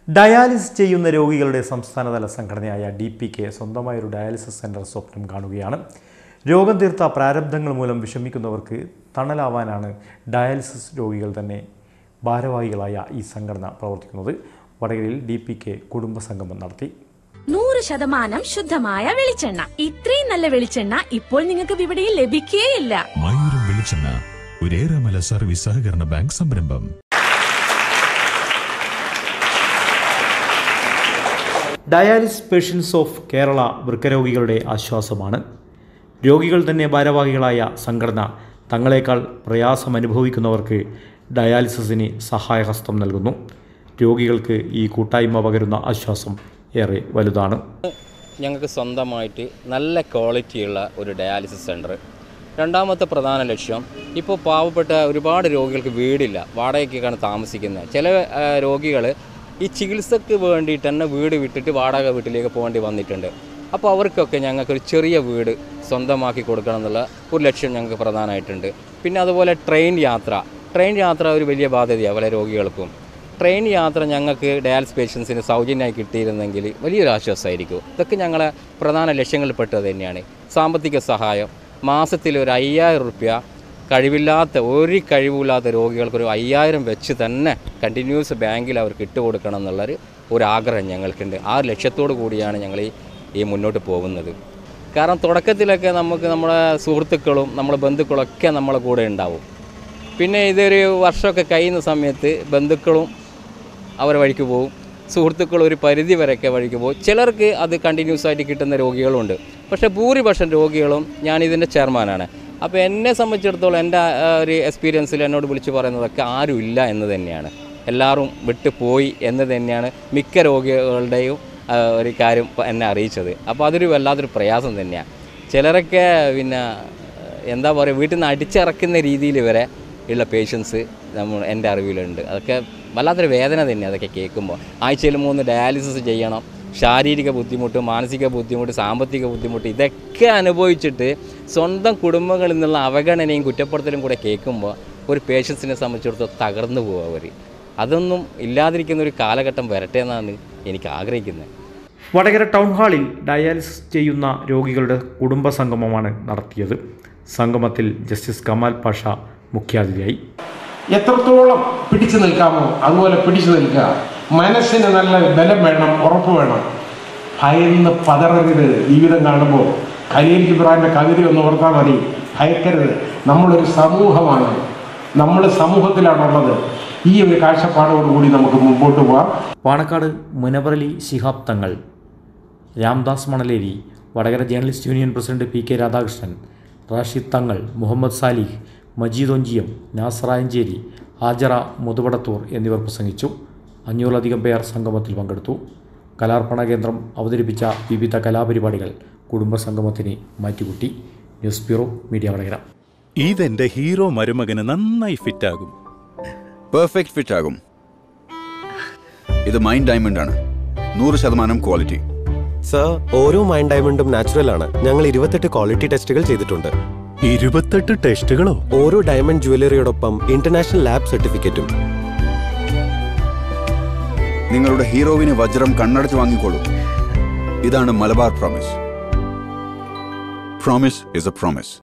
dialysis ചെയ്യുന്ന രോഗികളുടെ സംസ്ഥാനതല സംഘടനയായ ഡി പി കെ സ്വന്തമായൊരു ഡയാലിസിസ് സെൻറ്റർ സ്വപ്നം കാണുകയാണ് രോഗം തീർത്ത പ്രാരബ്ധങ്ങൾ മൂലം വിഷമിക്കുന്നവർക്ക് തണലാവാനാണ് ഡയാലിസിസ് രോഗികൾ തന്നെ ഭാരവാഹികളായ ഈ സംഘടന പ്രവർത്തിക്കുന്നത് വടകരയിൽ ഡി പി കെ കുടുംബസംഗമം നടത്തി നൂറ് ശതമാനം ശുദ്ധമായ വെളിച്ചെണ്ണ ഇത്രയും നല്ല വെളിച്ചെണ്ണ ഇപ്പോൾ നിങ്ങൾക്ക് വിപണിയിൽ ലഭിക്കുകയില്ല മയൂരം വെളിച്ചെണ്ണ ഒരേറെമല സർവീസ് സഹകരണ ബാങ്ക് സംരംഭം ഡയാലിസിസ് പേഷ്യൻസ് ഓഫ് കേരള വൃക്കരോഗികളുടെ ആശ്വാസമാണ് രോഗികൾ തന്നെ ഭാരവാഹികളായ സംഘടന തങ്ങളെക്കാൾ പ്രയാസം അനുഭവിക്കുന്നവർക്ക് ഡയാലിസിസിന് സഹായഹസ്തം നൽകുന്നു രോഗികൾക്ക് ഈ കൂട്ടായ്മ പകരുന്ന ആശ്വാസം ഏറെ വലുതാണ് ഞങ്ങൾക്ക് സ്വന്തമായിട്ട് നല്ല ക്വാളിറ്റിയുള്ള ഒരു ഡയാലിസിസ് സെൻറ്റർ രണ്ടാമത്തെ പ്രധാന ലക്ഷ്യം ഇപ്പോൾ പാവപ്പെട്ട ഒരുപാട് രോഗികൾക്ക് വീടില്ല വാടകയ്ക്കാണ് താമസിക്കുന്നത് ചില രോഗികൾ ഈ ചികിത്സക്ക് വേണ്ടിയിട്ട് തന്നെ വീട് വിട്ടിട്ട് വാടക വീട്ടിലേക്ക് പോകേണ്ടി വന്നിട്ടുണ്ട് അപ്പോൾ അവർക്കൊക്കെ ഞങ്ങൾക്കൊരു ചെറിയ വീട് സ്വന്തമാക്കി കൊടുക്കണം എന്നുള്ള ഒരു ലക്ഷ്യം ഞങ്ങൾക്ക് പ്രധാനമായിട്ടുണ്ട് പിന്നെ അതുപോലെ ട്രെയിൻ യാത്ര ട്രെയിൻ യാത്ര ഒരു വലിയ ബാധ്യതയാണ് പല രോഗികൾക്കും ട്രെയിൻ യാത്ര ഞങ്ങൾക്ക് ഡയാലിസ് പേഷ്യൻസിന് സൗജന്യമായി കിട്ടിയിരുന്നെങ്കിൽ വലിയൊരു ആശ്വാസമായിരിക്കും ഇതൊക്കെ ഞങ്ങളെ പ്രധാന ലക്ഷ്യങ്ങളിൽപ്പെട്ടത് തന്നെയാണ് സാമ്പത്തിക സഹായം മാസത്തിൽ ഒരു അയ്യായിരം റുപ്യ കഴിവില്ലാത്ത ഒരു കഴിവില്ലാത്ത രോഗികൾക്ക് ഒരു അയ്യായിരം വെച്ച് തന്നെ കണ്ടിന്യൂസ് ബാങ്കിൽ അവർക്ക് ഇട്ടുകൊടുക്കണം എന്നുള്ളൊരു ഒരു ആഗ്രഹം ഞങ്ങൾക്കുണ്ട് ആ ലക്ഷ്യത്തോടു കൂടിയാണ് ഞങ്ങൾ ഈ ഈ മുന്നോട്ട് പോകുന്നത് കാരണം തുടക്കത്തിലൊക്കെ നമുക്ക് നമ്മുടെ സുഹൃത്തുക്കളും നമ്മുടെ ബന്ധുക്കളൊക്കെ നമ്മളെ കൂടെ ഉണ്ടാവും പിന്നെ ഇതൊരു വർഷമൊക്കെ കഴിയുന്ന സമയത്ത് ബന്ധുക്കളും അവർ വഴിക്ക് പോകും സുഹൃത്തുക്കൾ ഒരു പരിധി വരെയൊക്കെ വഴിക്ക് പോകും ചിലർക്ക് അത് കണ്ടിന്യൂസ് ആയിട്ട് കിട്ടുന്ന രോഗികളുണ്ട് പക്ഷേ ഭൂരിപക്ഷം രോഗികളും ഞാൻ ഇതിൻ്റെ ചെയർമാനാണ് അപ്പോൾ എന്നെ സംബന്ധിച്ചിടത്തോളം എൻ്റെ ആ, ഒരു എക്സ്പീരിയൻസിൽ എന്നോട് വിളിച്ച് പറയുന്നതൊക്കെ ആരും ഇല്ല എന്ന് തന്നെയാണ് എല്ലാവരും വിട്ടു പോയി എന്ന് തന്നെയാണ് മിക്ക രോഗികളുടെയും ആ, ഒരു കാര്യം പ- എന്നെ അറിയിച്ചത് അപ്പോൾ അതൊരു വല്ലാത്തൊരു പ്രയാസം തന്നെയാണ് ചിലരൊക്കെ പിന്നെ എന്താ പറയുക വീട്ടിൽ നിന്ന് അടിച്ചിറക്കുന്ന രീതിയിൽ വരെ ഉള്ള പേഷ്യൻസ് നമ്മൾ എൻ്റെ അറിവിലുണ്ട് അതൊക്കെ വല്ലാത്തൊരു വേദന തന്നെ അതൊക്കെ കേൾക്കുമ്പോൾ ആഴ്ചയിൽ മൂന്ന് ഡയാലിസിസ് ചെയ്യണം ശാരീരിക ബുദ്ധിമുട്ട് മാനസിക ബുദ്ധിമുട്ട് സാമ്പത്തിക ബുദ്ധിമുട്ട് ഇതൊക്കെ അനുഭവിച്ചിട്ട് സ്വന്തം കുടുംബങ്ങളിൽ നിന്നുള്ള അവഗണനയും കുറ്റപ്പെടുത്തലും കൂടെ കേൾക്കുമ്പോൾ ഒരു പേഷ്യൻസിനെ സംബന്ധിച്ചിടത്തോളം തകർന്നു പോകും അവർ അതൊന്നും ഇല്ലാതിരിക്കുന്ന ഒരു കാലഘട്ടം വരട്ടെ എന്നാണ് എനിക്ക് ആഗ്രഹിക്കുന്നത് വടകര ടൗൺ ഹാളിൽ ഡയാലിസിസ് ചെയ്യുന്ന രോഗികളുടെ കുടുംബ സംഗമമാണ് നടത്തിയത് സംഗമത്തിൽ ജസ്റ്റിസ് കമാൽ പാഷ മുഖ്യാതിഥിയായി എത്രത്തോളം പിടിച്ചു നിൽക്കാമോ അതുപോലെ പിടിച്ചു നിൽക്കുക മനസ്സിന് നല്ല ബലം വേണം ഉറപ്പ് വേണം ഭയന്ന് പതറരുത് ജീവിതം കാണുമ്പോൾ ഖലീൽ ഇബ്രാഹിൻ്റെ കവിത ഒന്ന് ഓർത്താൽ മതി ഭയക്കരുത് നമ്മളൊരു സമൂഹമാണ് നമ്മൾ സമൂഹത്തിലാണുള്ളത് ഈ ഒരു കാഴ്ചപ്പാടോടുകൂടി നമുക്ക് മുമ്പോട്ട് പോകാം Panakkad Munavvarali Shihab Thangal Ramdas Manaleri Vadakara journalist union president P K Radhakrishnan Rashid Thangal Muhammad Salih Majeed Onchiyam നാസറായഞ്ചേരി ഹാജറ മുതുപടത്തൂർ എന്നിവർ പ്രസംഗിച്ചു അഞ്ഞൂറിലധികം പേർ സംഗമത്തിൽ പങ്കെടുത്തു കലാർപ്പണ കേന്ദ്രം അവതരിപ്പിച്ച വിവിധ കലാപരിപാടികൾ കുടുംബസംഗമത്തിന് മാറ്റുകൂട്ടി ന്യൂസ് ബ്യൂറോ മീഡിയ വടകര ഇതെന്റെ ഹീറോ മരുമകന് നന്നായി ഫിറ്റാകും പെർഫെക്റ്റ് ഫിറ്റ് ആകും ഇത് മൈൻഡ് ഡയമണ്ട് ആണ് നൂറ് ശതമാനം ക്വാളിറ്റി സർ ഓരോ മൈൻ ഡയമണ്ടും നാച്ചുറൽ ആണ് ഞങ്ങൾ ഇരുപത്തെട്ട് ക്വാളിറ്റി ടെസ്റ്റുകൾ ചെയ്തിട്ടുണ്ട് ഇരുപത്തെട്ട് ടെസ്റ്റുകളോ ഓരോ ഡയമണ്ട് ജുവലറിയോടൊപ്പം ഇന്റർനാഷണൽ ലാബ് സർട്ടിഫിക്കറ്റും നിങ്ങളുടെ ഹീറോവിന് വജ്രം കണ്ണടച്ച് വാങ്ങിക്കോളൂ ഇതാണ് Malabar promise promise is a promise